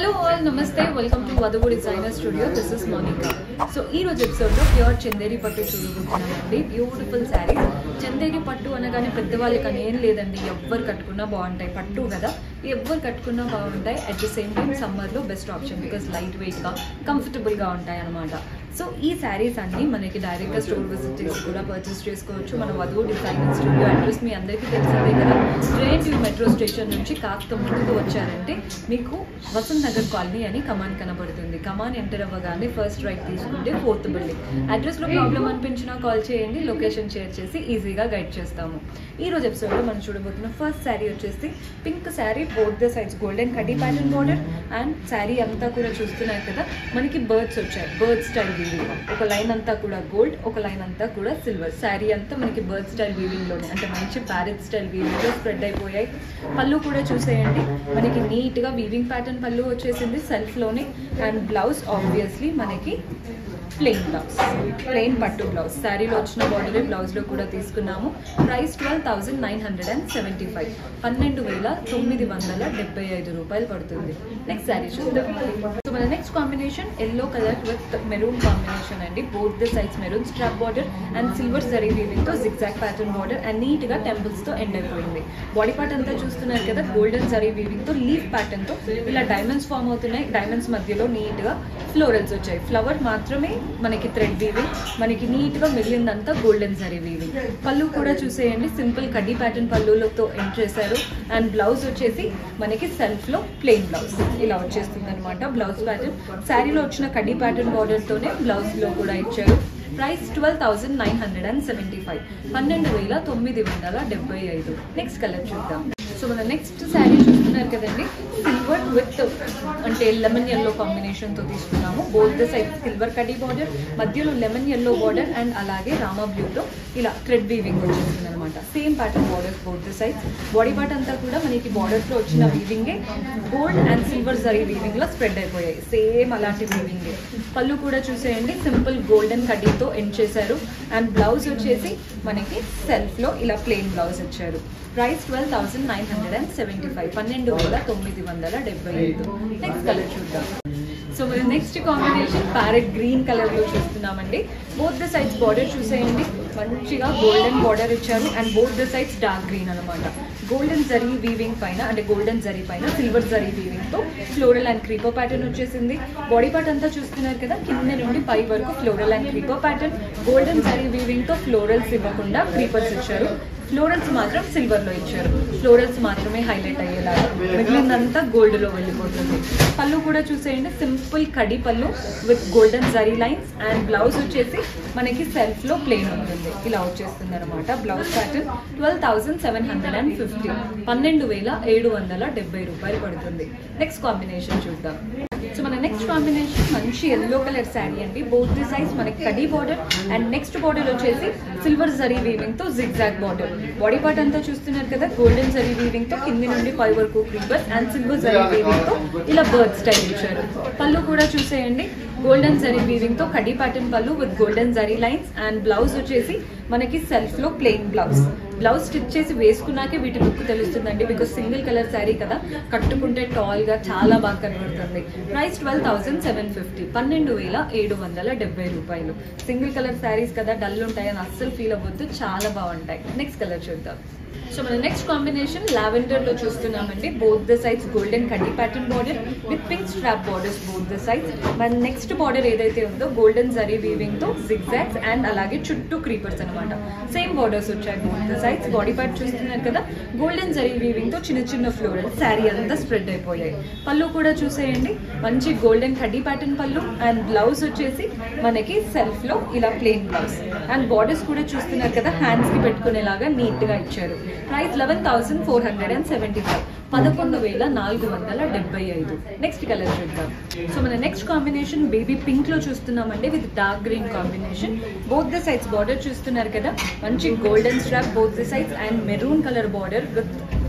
hello all నమస్తే welcome to వధువు designer studio this is Monica so ఈ రోజు ఎపిసోడ్లో ప్యూర్ చందేరి పట్టు చూడబోతున్నామండి బ్యూటిఫుల్ శారీస్ చందేరి పట్టు అనగానే పెద్దవాళ్ళకి అని ఏం లేదండి ఎవ్వరు కట్టుకున్నా బాగుంటాయి పట్టు కదా ఎవ్వరు కట్టుకున్నా బాగుంటాయి అట్ ద సేమ్ టైం సమ్మర్లో బెస్ట్ ఆప్షన్ బికాస్ లైట్ వెయిట్గా కంఫర్టబుల్గా ఉంటాయి అనమాట సో ఈ శారీస్ అన్ని మనకి డైరెక్ట్గా స్టోర్ విజిట్ చేసి కూడా పర్చేస్ చేసుకోవచ్చు మన వధువు డిజైనర్ స్టూడియో అడ్రస్ మీ అందరికీ తెలిసిందే కదా జేఎన్టీ మెట్రో స్టేషన్ నుంచి కాస్త ముందుకు వచ్చారంటే మీకు వసంత్ నగర్ కాలనీ అని కమాన్ కనబడుతుంది కమాన్ ఎంటర్ అవ్వగానే ఫస్ట్ రైట్ తీసుకుంటే ఫోర్త్ బిల్డింగ్ అడ్రస్లో ప్రాబ్లం అనిపించినా కాల్ చేయండి లొకేషన్ షేర్ చేసి ఈజీగా గైడ్ చేస్తాము ఈ రోజు ఎపిసోడ్లో మనం చూడబోతున్న ఫస్ట్ శారీ వచ్చేసి pink sari both the sides golden కటీ ప్యాటర్న్ బార్డర్ అండ్ శారీ అంతా కూడా చూస్తున్నారు కదా మనకి బర్డ్స్ వచ్చాయి బర్డ్ స్టైల్ వీవింగ్ ఒక లైన్ అంతా కూడా గోల్డ్ ఒక లైన్ అంతా కూడా సిల్వర్ శారీ అంతా మనకి బర్డ్ స్టైల్ వీవింగ్లోనే అంటే మంచి ప్యారెట్ స్టైల్ వీవింగ్లో స్ప్రెడ్ అయిపోయాయి పళ్ళు కూడా చూసేయండి మనకి నీట్గా వీవింగ్ ప్యాటర్న్ పళ్ళు వచ్చేసింది సెల్ఫ్లోనే అండ్ బ్లౌజ్ ఆబ్వియస్లీ మనకి ప్లెయిన్ బ్లౌజ్ ప్లెయిన్ పట్టు బ్లౌజ్ శారీలో వచ్చిన బార్డర్ బ్లౌజ్లో కూడా తీసుకున్నాము price twelve thousand nine hundred and seventy five పన్నెండు వేల తొమ్మిది వందల డెబ్బై ఐదు రూపాయలు పడుతుంది నెక్స్ట్ శారీ చూద్దాం సో మన next combination yellow colour with maroon combination అండి both the sides maroon strap border and silver zari weaving తో zigzag pattern border and neat గా టెంపుల్స్ తో ఎండ్ అయిపోయింది బాడీ పార్ట్ అంతా చూస్తున్నారు కదా గోల్డెన్ జరీ వీవింగ్ తో లీఫ్ ప్యాటర్న్ తో ఇలా డైమండ్స్ ఫామ్ అవుతున్నాయి డైమండ్స్ మధ్యలో నీట్ గా ఫ్లోరల్స్ వచ్చాయి ఫ్లవర్ మాత్రమే మనకి థ్రెడ్ వీవింగ్ మనకి నీట్ గా మిగిలిందంతా గోల్డెన్ జరీ వీవింగ్ పళ్ళు కూడా చూసేయండి సింపుల్ కడ్డీ ప్యాటర్న్ పళ్ళులతో ఎండ్ చేశారు అండ్ బ్లౌజ్ వచ్చేసి మనకి సెల్ఫ్ లో ప్లెయిన్ బ్లౌజ్ ఇలా వచ్చేస్తుంది అనమాట బ్లౌజ్ ప్యాటర్న్ శారీలో వచ్చిన కడ్డీ ప్యాటర్న్ బార్డర్ తోనే బ్లౌజ్ లో కూడా ఇచ్చారు price twelve thousand nine hundred and seventy five పన్నెండు వేల తొమ్మిది వందల డెబ్బై ఐదు నెక్స్ట్ కలర్ చూద్దాం సో మన నెక్స్ట్ శారీ చూస్తున్నారు కదండి సిల్వర్ విత్ అంటే లెమన్ ఎల్లో కాంబినేషన్తో తీసుకున్నాము బోత్ ద సైడ్ సిల్వర్ కడీ బార్డర్ మధ్యలో లెమన్ ఎల్లో బార్డర్ అండ్ అలాగే రామా బ్లూతో ఇలా థ్రెడ్ వీవింగ్ వచ్చేసింది అనమాట same pattern borders both the sides body part అంతా కూడా మనకి బార్డర్స్లో వచ్చిన వీవింగే గోల్డ్ అండ్ సిల్వర్ జరీ వీవింగ్లో స్ప్రెడ్ అయిపోయాయి సేమ్ అలాంటి వీవింగే పళ్ళు కూడా చూసేయండి సింపుల్ గోల్డెన్ కడ్డీతో ఎండ్ చేశారు అండ్ బ్లౌజ్ వచ్చేసి మనకి సెల్ఫ్లో ఇలా ప్లెయిన్ బ్లౌజ్ ఇచ్చారు price twelve thousand nine hundred and seventy five పన్నెండు వేల తొమ్మిది వందల డెబ్బై ఐదు నెక్స్ట్ కలర్ చూద్దాం సో మరి next combination parrot green colour లో చూస్తున్నామండి బోత్ ద సైడ్స్ బార్డర్ చూసేయండి మంచిగా గోల్డెన్ బార్డర్ ఇచ్చారు and both the sides dark green అనమాట గోల్డెన్ జరీ వీవింగ్ పైన అంటే గోల్డెన్ జరీ పైన సిల్వర్ జరీ వీవింగ్ తో ఫ్లోరల్ అండ్ క్రీపర్ ప్యాటర్న్ వచ్చేసింది బాడీ పార్ట్ అంతా చూస్తున్నారు కదా కింద నుండి పై వరకు floral and creeper pattern golden zari weaving తో ఫ్లోరల్స్ ఇవ్వకుండా క్రీపర్స్ ఇచ్చారు ఫ్లోరల్స్ మాత్రం సిల్వర్ లో ఇచ్చారు ఫ్లోరల్స్ మాత్రమే హైలైట్ అయ్యేలాగా మిగిలిందంతా గోల్డ్ లో వెళ్ళిపోతుంది పళ్ళు కూడా చూసేయండి సింపుల్ కడి పళ్ళు with golden zari lines and blouse వచ్చేసి మనకి సెల్ఫ్ లో ప్లెయిన్ ఉంటుంది ఇలా వచ్చేస్తుంది అనమాట blouse pattern twelve thousand seven hundred and fifty పన్నెండు వేల ఏడు వందల డెబ్బై రూపాయలు పడుతుంది నెక్స్ట్ కాంబినేషన్ చూద్దాం సో మన నెక్స్ట్ కాంబినేషన్ మంచి ఎల్లో కలర్ శారీ అండి బోత్ ది సైజ్ మనకి కడీ బార్డర్ అండ్ నెక్స్ట్ బార్డర్ వచ్చేసి సిల్వర్ జరీ వీవింగ్ తో జిగ్జాగ్ బార్డర్ బాడీ పార్ట్ అంతా చూస్తున్నారు కదా గోల్డెన్ జరీ వీవింగ్ తో కింది నుండి పై వరకు creepers and silver zari weaving తో ఇలా బర్డ్ స్టైల్ ఇచ్చారు పళ్ళు కూడా చూసేయండి గోల్డెన్ జరీ వీవింగ్ తో కడీ ప్యాటర్న్ పళ్ళు with golden zari lines and blouse వచ్చేసి మనకి సెల్ఫ్ లో ప్లెయిన్ బ్లౌజ్ బ్లౌజ్ స్టిచ్ చేసి వేసుకున్నాకే వీటి లుక్ తెలుస్తుందండి బికాస్ సింగిల్ కలర్ శారీ కదా కట్టుకుంటే టాల్ గా చాలా బాగా కనబడుతుంది price twelve thousand seven fifty పన్నెండు వేల ఏడు వందల డెబ్బై రూపాయలు సింగిల్ కలర్ శారీస్ కదా డల్ ఉంటాయని అస్సలు ఫీల్ అవ్వద్దు చాలా బాగుంటాయి నెక్స్ట్ కలర్ చూద్దాం సో మన నెక్స్ట్ కాంబినేషన్ లావెండర్ లో చూస్తున్నామండి బోత్ ద సైడ్స్ గోల్డెన్ కడ్డీ pattern border with pink strap borders both the sides మన నెక్స్ట్ బార్డర్ ఏదైతే ఉందో గోల్డెన్ జరీ వీవింగ్ తో జిగ్జాగ్స్ అండ్ అలాగే చుట్టూ క్రీపర్స్ అనమాట సేమ్ బార్డర్స్ వచ్చాయి both the sides body part చూస్తున్నారు కదా గోల్డెన్ జరీ వీవింగ్ తో చిన్న చిన్న ఫ్లోరల్ శారీ అంతా స్ప్రెడ్ అయిపోయాయి పళ్ళు కూడా చూసేయండి మంచి గోల్డెన్ కడ్డీ ప్యాటర్న్ పళ్ళు అండ్ బ్లౌజ్ వచ్చేసి మనకి సెల్ఫ్ లో ఇలా ప్లెయిన్ బ్లౌజ్ అండ్ బార్డర్స్ కూడా చూస్తున్నారు కదా హ్యాండ్స్ కి పెట్టుకునేలాగా నీట్ గా ఇచ్చారు price eleven thousand four hundred and seventy five పదకొండు వేల నాలుగు వందల డెబ్బై ఐదు నెక్స్ట్ కలర్ చూద్దాం సో మన నెక్స్ట్ కాంబినేషన్ బేబీ పింక్ లో చూస్తున్నామండి with dark green combination both the sides border చూస్తున్నారు కదా మంచి golden strap both the sides and maroon colour border with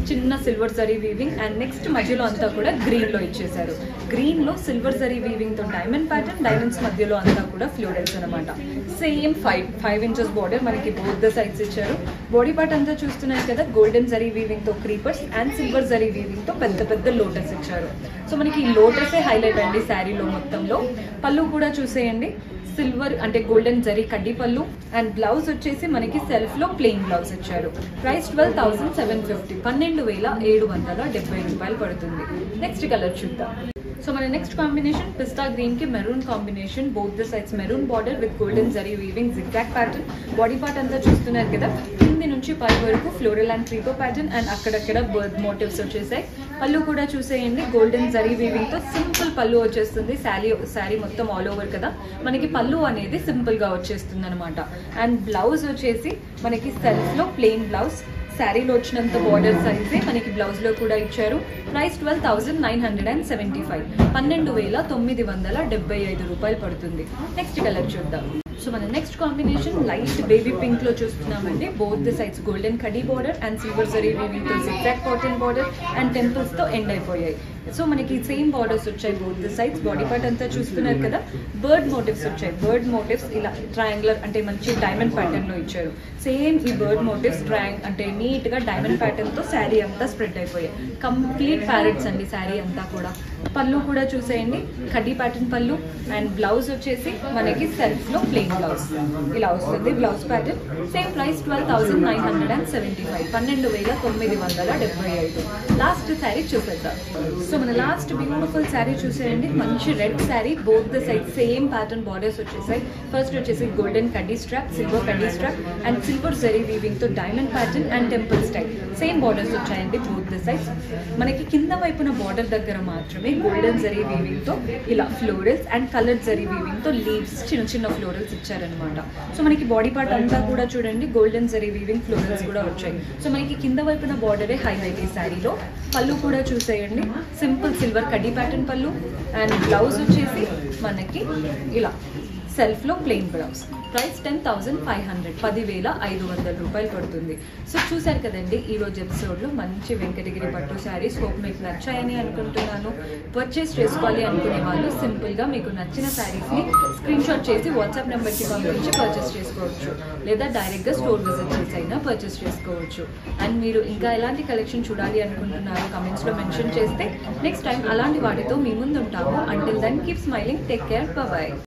చిన్న silver zari weaving and next మధ్యలో అంతా కూడా గ్రీన్ లో ఇచ్చేసారు గ్రీన్ లో సిల్వర్ జరీ వీవింగ్ తో డైమండ్ ప్యాటర్న్ డైమండ్స్ మధ్యలో అంతా కూడా ఫ్లోరల్స్ అనమాట same five five inches border మనకి బోత్ ద సైడ్స్ ఇచ్చారు బాడీ పార్ట్ అంతా చూస్తున్నారు కదా గోల్డెన్ జరీ వీవింగ్ తో creepers and silver zari weaving తో పెద్ద పెద్ద లోటస్ ఇచ్చారు సో మనకి ఈ లోటసే హైలైట్ అండి శారీలో మొత్తంలో పళ్ళు కూడా చూసేయండి సిల్వర్ అంటే గోల్డెన్ జరీ కడ్డీ పళ్ళు అండ్ బ్లౌజ్ వచ్చేసి మనకి సెల్ఫ్ లో ప్లెయిన్ బ్లౌజ్ ఇచ్చారు price twelve thousand seven fifty పన్నెండు వేల ఏడు వందల డెబ్బై రూపాయలు పడుతుంది నెక్స్ట్ కలర్ చూద్దాం సో మన నెక్స్ట్ కాంబినేషన్ పిస్తా గ్రీన్ కి maroon combination both the sides maroon border with golden zari weaving zigzag pattern body part అంతా చూస్తున్నారు కదా కింది నుంచి పై వరకు floral and creeper pattern and అక్కడక్కడ బర్డ్ మోటివ్స్ వచ్చేసాయి పళ్ళు కూడా చూసేయండి గోల్డెన్ జరీ వీవింగ్ తో సింపుల్ పళ్ళు వచ్చేస్తుంది శారీ శారీ మొత్తం ఆల్ ఓవర్ కదా మనకి పళ్ళు అనేది సింపుల్ గా వచ్చేస్తుంది అనమాట అండ్ బ్లౌజ్ వచ్చేసి మనకి సెల్ఫ్ లో ప్లెయిన్ బ్లౌజ్ శారీలో వచ్చినంత బార్డర్ సైజే మనకి బ్లౌజ్ లో కూడా ఇచ్చారు price twelve thousand nine hundred and seventy five పన్నెండు వేల తొమ్మిది వందల డెబ్బై ఐదు రూపాయలు పడుతుంది నెక్స్ట్ కలర్ చూద్దాం సో మన next combination light baby pink లో చూస్తున్నామండి బోత్ ద సైడ్స్ గోల్డెన్ కడీ border and silver zari weaving తో zigzag cotton border and temples తో ఎండ్ అయిపోయాయి సో మనకి సేమ్ బార్డర్స్ వచ్చాయి both the sides body part అంతా చూస్తున్నారు కదా బర్డ్ మోటివ్స్ వచ్చాయి బర్డ్ మోటివ్స్ ఇలా ట్రయాంగులర్ అంటే మంచి డైమండ్ ప్యాటర్న్ లో ఇచ్చారు సేమ్ ఈ బర్డ్ మోటివ్స్ ట్రయాంగ్ అంటే నీట్ గా డైమండ్ ప్యాటర్న్ తో శారీ అంతా స్ప్రెడ్ అయిపోయాయి కంప్లీట్ ప్యారెట్స్ అండి శారీ అంతా కూడా పళ్ళు కూడా చూసేయండి కడ్డీ ప్యాటర్న్ పళ్ళు అండ్ బ్లౌజ్ వచ్చేసి మనకి సెల్ఫ్ లో ప్లెయిన్ బ్లౌజ్ ఇలా వస్తుంది blouse pattern same price twelve thousand nine hundred and seventy five పన్నెండు వేల తొమ్మిది వందల డెబ్బై ఐదు లాస్ట్ శారీ చూసేద్దాం సో మన లాస్ట్ బ్యూటిఫుల్ శారీ చూసేయండి మంచి red sari both the side same pattern borders వచ్చేసాయి ఫస్ట్ వచ్చేసి గోల్డెన్ కడ్డీ స్ట్రాప్ సిల్వర్ కడ్డీ strap and silver zari weaving తో diamond pattern and temple style same borders వచ్చాయండి బోత్ ద సైడ్స్ మనకి కింద వైపున బార్డర్ దగ్గర మాత్రమే గోల్డెన్ జరీ వీవింగ్ తో ఇలా florals and colour zari weaving తో లీవ్స్ చిన్న చిన్న ఫ్లోరల్స్ ఇచ్చారనమాట సో మనకి బాడీ పార్ట్ అంతా కూడా చూడండి గోల్డెన్ జరీ వీవింగ్ ఫ్లోరల్స్ కూడా వచ్చాయి సో మనకి కింద వైపున బార్డరే హైలైట్ ఈ శారీలో పళ్ళు కూడా చూసేయండి సింపుల్ సిల్వర్ కడ్డీ ప్యాటర్న్ పళ్ళు అండ్ బ్లౌజ్ వచ్చేసి మనకి ఇలా సెల్ఫ్ లో plain blouse price ten thousand five hundred పదివేల ఐదు వందల రూపాయలు పడుతుంది సో చూసారు కదండి ఈ రోజు ఎపిసోడ్లో మంచి వెంకటగిరి పట్టు శారీస్ హోప్ మీకు నచ్చాయని అనుకుంటున్నాను పర్చేస్ చేసుకోవాలి అనుకునే వాళ్ళు సింపుల్గా మీకు నచ్చిన శారీస్ని స్క్రీన్ షాట్ చేసి వాట్సాప్ నెంబర్కి పంపించి పర్చేస్ చేసుకోవచ్చు లేదా డైరెక్ట్గా స్టోర్ విజిట్ చేసి అయినా పర్చేస్ చేసుకోవచ్చు అండ్ మీరు ఇంకా ఎలాంటి కలెక్షన్ చూడాలి అనుకుంటున్నారో కమెంట్స్లో మెన్షన్ చేస్తే నెక్స్ట్ టైం అలాంటి వాటితో మీ ముందు ఉంటాము until then keep smiling take care bye